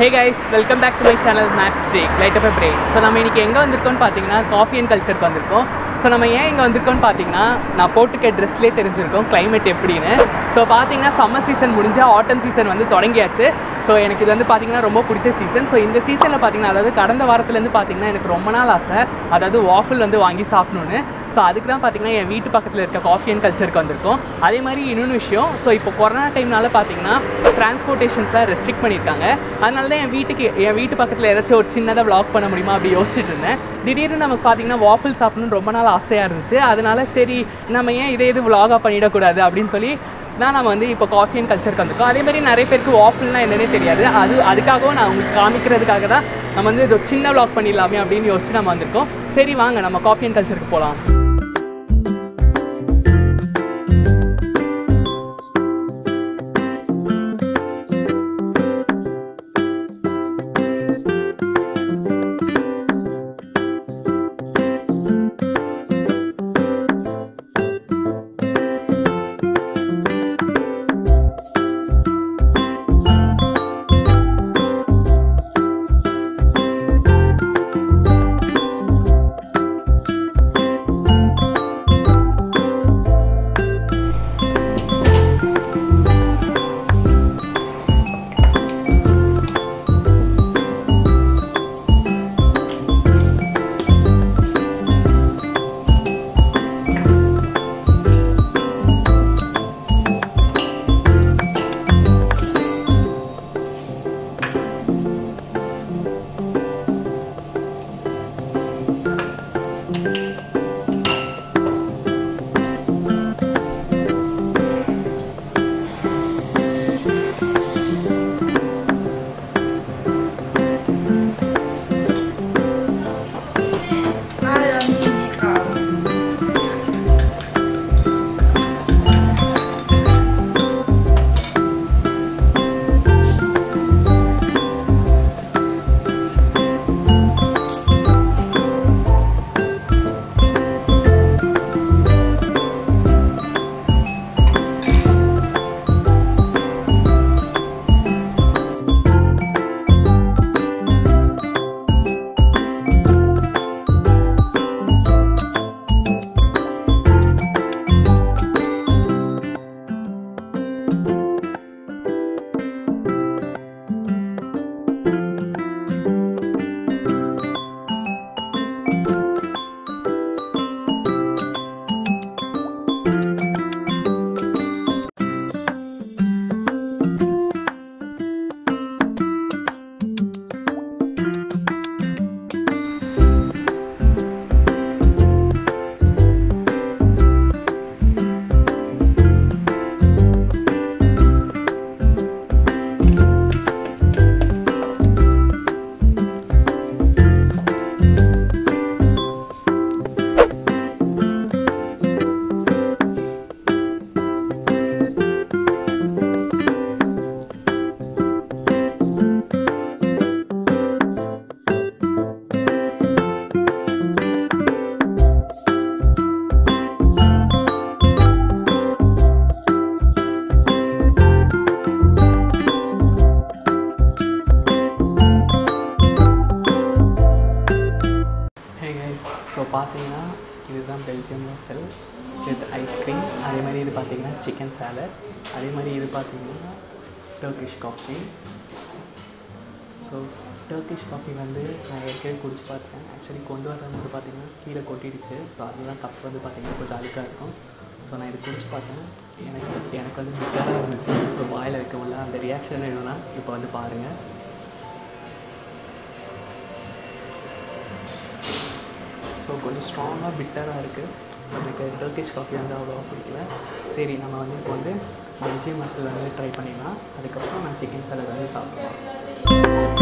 Hey guys welcome back to my channel max day light up break so நம்ம இன்னைக்கு எங்கே வந்திருக்கோம்னு பார்த்தீங்கன்னா காஃபி அண்ட் கல்ச்சருக்கு வந்திருக்கோம் ஸோ நம்ம ஏன் இங்கே வந்திருக்கோம்னு பார்த்தீங்கன்னா நான் போட்டுக்க ட்ரெஸ்லேயே தெரிஞ்சிருக்கோம் climate எப்படின்னு ஸோ பார்த்தீங்கன்னா சம்மர் சீசன் முடிஞ்சா ஆட்டம் சீசன் வந்து தொடங்கியாச்சு ஸோ எனக்கு இது வந்து பார்த்தீங்கன்னா ரொம்ப பிடிச்ச சீசன் ஸோ இந்த சீசனில் பார்த்தீங்கன்னா அதாவது கடந்த வாரத்துலேருந்து பார்த்தீங்கன்னா எனக்கு ரொம்ப நாள் ஆசை அதாவது வாஃபிள் வந்து வாங்கி சாப்பிடணுன்னு ஸோ அதுக்கு தான் பார்த்தீங்கன்னா என் வீட்டு பக்கத்தில் இருக்க காஃபி அண்ட் கல்ச்சருக்கு வந்திருக்கோம் அதே மாதிரி இன்னொன்று விஷயம் ஸோ இப்போ கொரோனா டைம்னால பார்த்தீங்கன்னா டிரான்ஸ்போர்ட்டேஷன்ஸ்லாம் ரெஸ்ட்ரிக்ட் பண்ணியிருக்காங்க அதனால தான் என் வீட்டுக்கு என் வீட்டு பக்கத்தில் ஏதாச்சும் ஒரு சின்னதாக vlog பண்ண முடியுமா அப்படி யோசிச்சுட்டு இருந்தேன் திடீர்னு நமக்கு பார்த்தீங்கன்னா வாஃபிள் சாப்பிடணும்னு ரொம்ப நாள் ஆசையாக இருந்துச்சு அதனால சரி நம்ம ஏன் இதே இது vlog-ஆ பண்ணிடக்கூடாது அப்படின்னு சொல்லி தான் நம்ம வந்து இப்போ காஃபி அண்ட் கல்ச்சருக்கு வந்திருக்கோம் அதே மாதிரி நிறைய பேருக்கு வாஃபிள்னா என்னன்னே தெரியாது அது அதுக்காகவும் நான் உங்களுக்கு காமிக்கிறதுக்காக தான் நம்ம வந்து இது ஒரு சின்ன vlog பண்ணிடலாமே அப்படின்னு யோசிச்சு நம்ம வந்திருக்கோம் சரி வாங்க நம்ம காஃபி அண்ட் கல்ச்சருக்கு போகலாம் Alla minica. Hey guys so பார்த்தீங்கன்னா இதுதான் பெல்ஜியம் வாஃபல் வித் ஐஸ்கிரீம் அதே மாதிரி இது பார்த்தீங்கன்னா சிக்கன் சாலட் அதே மாதிரி இது பார்த்தீங்கன்னா Turkish coffee so Turkish coffee வந்து நான் ஏற்கனவே குடிச்சு பார்த்தேன் ஆக்சுவலி கொண்டு வரது வந்து பார்த்தீங்கன்னா கீழே கொட்டிடுச்சு ஸோ அதுதான் கப் வந்து பார்த்தீங்கன்னா கொஞ்சம் அழுக்காக இருக்கும் ஸோ நான் இது குடிச்சு பார்த்தேன் எனக்கு எனக்கு வந்து பிட்டராக இருந்துச்சு ஸோ வாயில் வைக்க முடியல அந்த ரியாக்ஷன் வேணும்னா இப்போ வந்து பாருங்கள் ஸோ கொஞ்சம் ஸ்ட்ராங்காக பிட்டராக இருக்குது ஸோ எனக்கு டர்க்கிஷ் காஃபி வந்து அவ்வளோவா பிடிக்கல சரி நம்ம வந்து இப்போ வந்து பெல்ஜியம் மசில் வந்து ட்ரை பண்ணிடலாம் அதுக்கப்புறம் நான் சிக்கன் சாலட் வந்து சாப்பிடுவேன்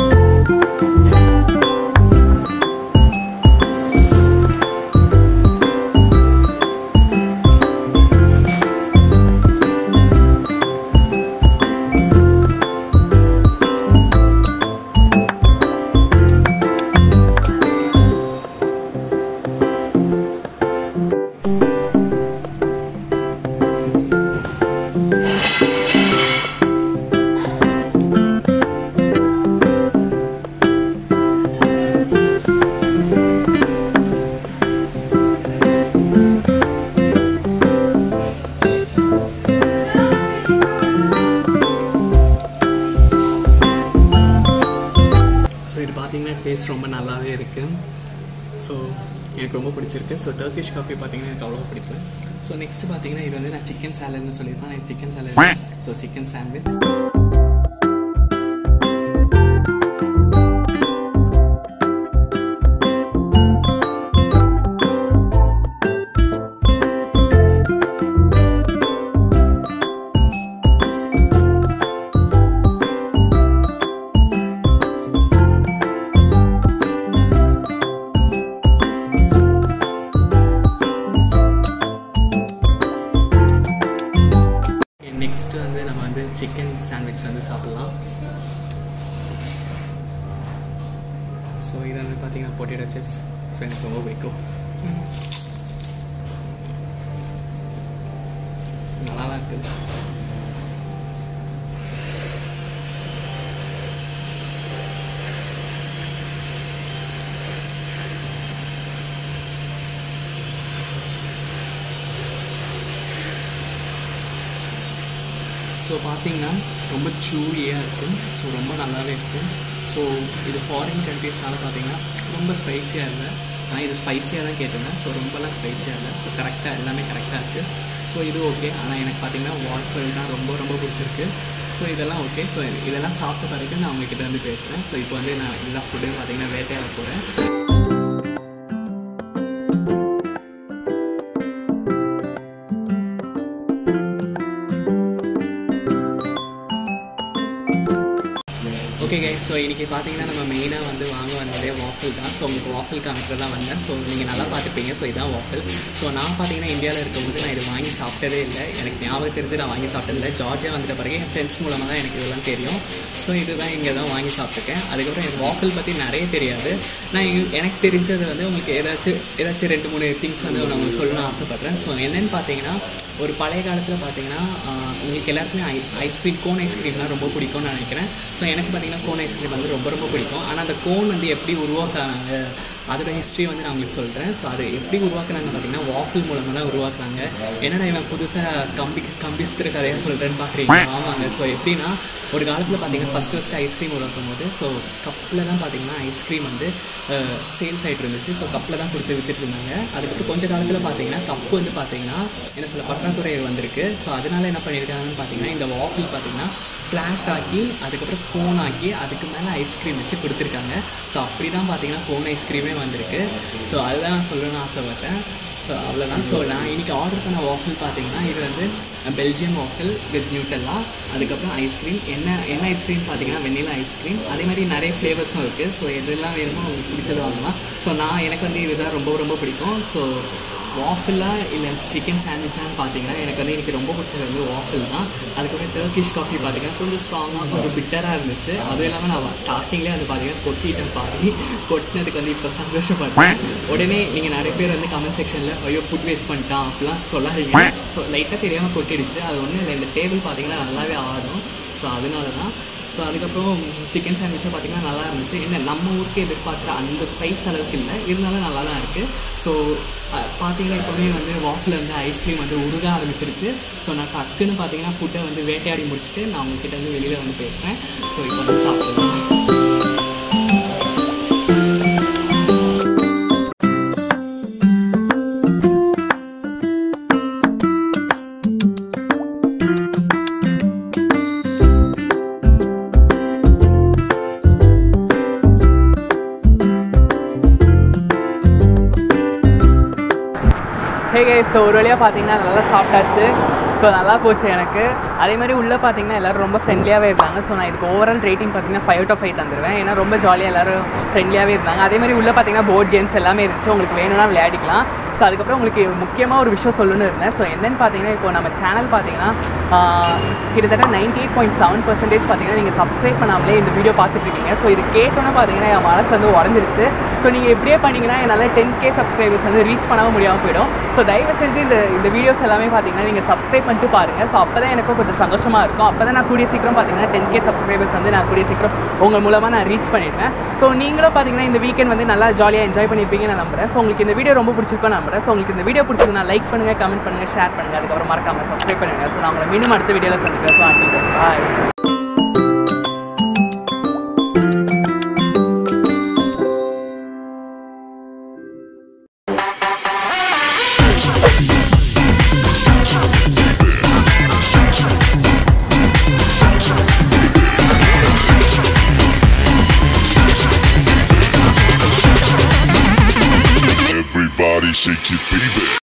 பார்த்தீங்கன்னா டேஸ்ட் ரொம்ப நல்லாவே இருக்குது ஸோ எனக்கு ரொம்ப பிடிச்சிருக்கு ஸோ டர்க்கிஷ் காஃபி பார்த்தீங்கன்னா எனக்கு அவ்வளோ பிடிக்கல ஸோ நெக்ஸ்ட் பார்த்தீங்கன்னா இது வந்து நான் சிக்கன் சாலட்னு சொல்லியிருப்பேன் எனக்கு chicken salad so chicken sandwich next வந்து நம்ம வந்து சிக்கன் சாண்ட்விச் வந்து சாப்பிட்லாம் ஸோ இது வந்து பார்த்தீங்கன்னா பொட்டேட்டோ சிப்ஸ் ஸோ எனக்கு ரொம்ப பிடிக்கும் நல்லா தான் இருக்குது ஸோ பார்த்தீங்கன்னா ரொம்ப சூவியாக இருக்கும் ஸோ ரொம்ப நல்லாவே இருக்கும் ஸோ இது ஃபாரின் கண்ட்ரீஸ்னால பார்த்தீங்கன்னா ரொம்ப ஸ்பைஸியாக இல்லை ஆனால் இது ஸ்பைஸியாக தான் கேட்டிருந்தேன் ஸோ ரொம்பலாம் ஸ்பைஸியாக இல்லை ஸோ கரெக்டாக எல்லாமே கரெக்டாக இருக்குது ஸோ இது ஓகே ஆனால் எனக்கு பார்த்தீங்கன்னா வால்ஃபல் தான் ரொம்ப ரொம்ப பிடிச்சிருக்கு ஸோ இதெல்லாம் ஓகே ஸோ இதெல்லாம் சாப்பிட்ட பிறகு நான் உங்ககிட்ட வந்து பேசுகிறேன் ஸோ இப்போ வந்து நான் எல்லா ஃபுட்டையும் பார்த்தீங்கன்னா வேட்டையாட போகிறேன் ஓகே கை ஸோ இன்றைக்கி பார்த்தீங்கன்னா நம்ம மெயினாக வந்து வாங்க வந்ததே வாஃபிள் தான் ஸோ உங்களுக்கு வாஃபிள் காமிக்கிறது தான் வந்தேன் ஸோ நீங்கள் நல்லா பார்த்துப்பீங்க ஸோ இதான் வாஃபிள் ஸோ நான் பார்த்தீங்கன்னா இந்தியாவில் இருக்கும்போது நான் இது வாங்கி சாப்பிட்டதே இல்லை எனக்கு ஞாபகம் தெரிஞ்சு நான் வாங்கி சாப்பிட்டதில்லை ஜார்ஜியா வந்துட்ட பிறகு என் ஃப்ரெண்ட்ஸ் மூலமாக தான் எனக்கு இதெல்லாம் தெரியும் ஸோ இதுதான் இங்கே தான் வாங்கி சாப்பிட்டுருக்கேன் அதுக்கப்புறம் எனக்கு வாஃபிள் பற்றி நிறைய தெரியாது நான் இங்க- எனக்கு தெரிஞ்சது வந்து உங்களுக்கு ஏதாச்சும் ஏதாச்சும் ரெண்டு மூணு திங்ஸ் வந்து நான் உங்களுக்கு சொல்லணும்னு ஆசைப்பட்றேன் ஸோ என்னென்னு பார்த்தீங்கன்னா ஒரு பழைய காலத்தில் பார்த்தீங்கன்னா ஆஹ், உங்களுக்கு எல்லாருக்குமே ஐ ஐஸ்கிரீம் கோன் ஐஸ்கிரீம்லாம் ரொம்ப பிடிக்கும்னு நான் நினைக்கிறேன் ஸோ எனக்கு பார்த்தீங்கன்னா கோன் ஐஸ்கிரீம் வந்து ரொம்ப ரொம்ப பிடிக்கும் ஆனால் அந்த கோன் வந்து எப்படி உருவாக்குறாங்க அதோட ஹிஸ்ட்ரி வந்து நான் உங்களுக்கு சொல்கிறேன் ஸோ அது எப்படி உருவாக்குறாங்க பார்த்தீங்கன்னா வாஃபிள் மூலமாக தான் உருவாக்குறாங்க என்னடா இவன் புதுசாக கம்பி கம்பிஸ்திர கதையாக சொல்கிறேன்னு பார்க்குறீங்க ஆமாங்க ஸோ எப்படின்னா ஒரு காலத்தில் பார்த்தீங்கன்னா ஃபஸ்ட்டு ஃபஸ்ட்டு ஐஸ்கிரீம் உருவாக்கும் போது ஸோ கப்பில் தான் பார்த்தீங்கன்னா ஐஸ்கிரீம் வந்து சேல்ஸ் ஆகிட்டு இருந்துச்சு ஸோ கப்பில் தான் கொடுத்து வித்துட்டு இருந்தாங்க அதுக்கப்புறம் கொஞ்ச காலத்தில் பார்த்தீங்கன்னா கப்பு வந்து பார்த்தீங்கன்னா என்ன சில பற்றாக்குறை வந்திருக்கு ஸோ அதனால என்ன பண்ணியிருக்காங்கன்னு பார்த்தீங்கன்னா இந்த வாஃபில் பார்த்தீங்கன்னா ஃப்ளாட் ஆக்கி அதுக்கப்புறம் கோன் ஆக்கி அதுக்கு மேலே ஐஸ்கிரீம் வச்சு கொடுத்துருக்காங்க ஸோ அப்படி தான் பார்த்தீங்கன்னா கோன் ஐஸ்கிரீமே வந்திருக்கு ஸோ அதுதான் நான் சொல்லணும்னு ஆசைப்பட்டேன் ஸோ அவ்வளோதான் ஸோ நான் இன்றைக்கி ஆர்டர் பண்ண வாஃபில் பார்த்தீங்கன்னா இது வந்து பெல்ஜியம் வாஃபில் வித் நியூட்டல்லா அதுக்கப்புறம் ஐஸ்கிரீம் என்ன என்ன ஐஸ்கிரீம் பார்த்தீங்கன்னா வெண்ணிலா ஐஸ்கிரீம் அதே மாதிரி நிறைய ஃப்ளேவர்ஸும் இருக்குது ஸோ எதெல்லாம் வேணுமோ உங்களுக்கு பிடிச்சது வாங்கலாம் ஸோ நான் எனக்கு வந்து இதுதான் ரொம்ப ரொம்ப பிடிக்கும் ஸோ வாஃபிலா இல்லை சிக்கன் சாண்ட்விச்சான்னு பார்த்தீங்கன்னா எனக்கு வந்து எனக்கு ரொம்ப பிடிச்சது வந்து வாஃபில் தான் அதுக்கப்புறம் டர்க்கிஷ் காஃபி பார்த்தீங்கன்னா கொஞ்சம் ஸ்ட்ராங்காக கொஞ்சம் பிட்டராக இருந்துச்சு அதுவும் இல்லாமல் நான் ஸ்டார்டிங்லேயே வந்து பார்த்தீங்கன்னா கொட்டிட்டேன் பாதி கொட்டினதுக்கு வந்து இப்போ சந்தோஷப்படுறேன் உடனே நீங்கள் நிறைய பேர் வந்து கமெண்ட் செக்ஷனில் ஐயோ ஃபுட் வேஸ்ட் பண்ணிட்டான் அப்படிலாம் சொல்லாதீங்க ஸோ லைட்டாக தெரியாமல் கொட்டிடுச்சு அது ஒன்றும் இல்லை இந்த டேபிள் பார்த்தீங்கன்னா நல்லாவே ஆடும் ஸோ அதனால தான் ஸோ அதுக்கப்புறம் சிக்கன் சாண்ட்விச்சும் பார்த்தீங்கன்னா நல்லா இருந்துச்சு என்ன நம்ம ஊருக்கு எதிர்பார்க்குற அந்த ஸ்பைஸ் அளவுக்கு இல்லை இருந்தாலும் நல்லா தான் இருக்குது ஸோ பார்த்தீங்கன்னா இப்போவே வந்து வாஃபில் வந்து ஐஸ்கிரீம் வந்து உருக ஆரம்பிச்சிருச்சு ஸோ நான் டக்குன்னு பார்த்தீங்கன்னா ஃபுட்டை வந்து வேட்டையாடி முடிச்சுட்டு நான் உங்ககிட்ட வந்து வெளியில் வந்து பேசுகிறேன் ஸோ இப்போ வந்து சாப்பிடுவேன் ஹே கே ஸோ ஒரு வழியாக பார்த்தீங்கன்னா நல்லா சாப்பிட்டாச்சு ஸோ நல்லா போச்சு எனக்கு அதே மாதிரி உள்ளே பார்த்தீங்கன்னா எல்லோரும் ரொம்ப ஃப்ரெண்ட்லியாகவே இருந்தாங்க ஸோ நான் இதுக்கு ஓவரால் ரேட்டிங் பார்த்தீங்கன்னா ஃபைவ் அவுட் ஆஃப் ஃபைவ் தந்துடுவேன் ஏன்னா ரொம்ப ஜாலியாக எல்லோரும் ஃப்ரெண்ட்லியாகவே இருந்தாங்க அதே மாதிரி உள்ளே பார்த்தீங்கன்னா போர்ட் கேம்ஸ் எல்லாமே இருந்துச்சு உங்களுக்கு வேணும்னா விளையாடிக்கலாம் ஸோ அதுக்கப்புறம் உங்களுக்கு முக்கியமாக ஒரு விஷயம் சொல்லணும்னு இருந்தேன் ஸோ என்னென்னு பார்த்தீங்கன்னா இப்போ நம்ம சேனல் பார்த்தீங்கன்னா ஆஹ், கிட்டத்தட்ட ninety eight point seven percentage பார்த்தீங்கன்னா நீங்கள் சப்ஸ்கிரைப் பண்ணாமலே இந்த வீடியோ பார்த்துட்டு இருக்கீங்க ஸோ இது கேட்டோன்னே பார்த்தீங்கன்னா என் மனசு வந்து உடஞ்சிருச்சு ஸோ நீங்கள் இப்படியே பண்ணீங்கன்னா என்னால் டென் கே சப்ஸ்கிரைபர்ஸ் வந்து ரீச் பண்ணாமல் முடியாமல் போயிடும் ஸோ தயவு செஞ்சு இந்த இந்த வீடியோஸ் எல்லாமே பார்த்தீங்கன்னா நீங்கள் சப்ஸ்கிரைப் பண்ணிட்டு பாருங்கள் ஸோ அப்போ தான் எனக்கும் கொஞ்சம் சந்தோஷமாக இருக்கும் அப்போ தான் நான் கூடிய சீக்கிரம் பார்த்தீங்கன்னா டென் கே சப்ஸ்கிரைபர்ஸ் வந்து நான் கூடிய சீக்கிரம் உங்கள் மூலமாக நான் ரீச் பண்ணிடுவேன் ஸோ நீங்களும் பார்த்தீங்கன்னா இந்த வீக்கெண்ட் வந்து நல்லா ஜாலியாக என்ஜாய் பண்ணியிருப்பீங்கன்னு நான் நம்புறேன் ஸோ உங்களுக்கு இந்த வீடியோ ரொம்ப பிடிச்சிருக்கும் நம்புறேன் ஸோ உங்களுக்கு இந்த வீடியோ பிடிச்சிருந்தா லைக் பண்ணுங்கள் கமெண்ட் பண்ணுங்கள் ஷேர் பண்ணுங்கள் அதுக்கப்புறம் மறக்காமல் சப்ஸ்கிரைப் பண்ணுங்க ஸோ நான் உங்களை மீண்டும் அடுத்த வீடியோவில் சந்திக்கிறேன் so until bye body, shake it, baby.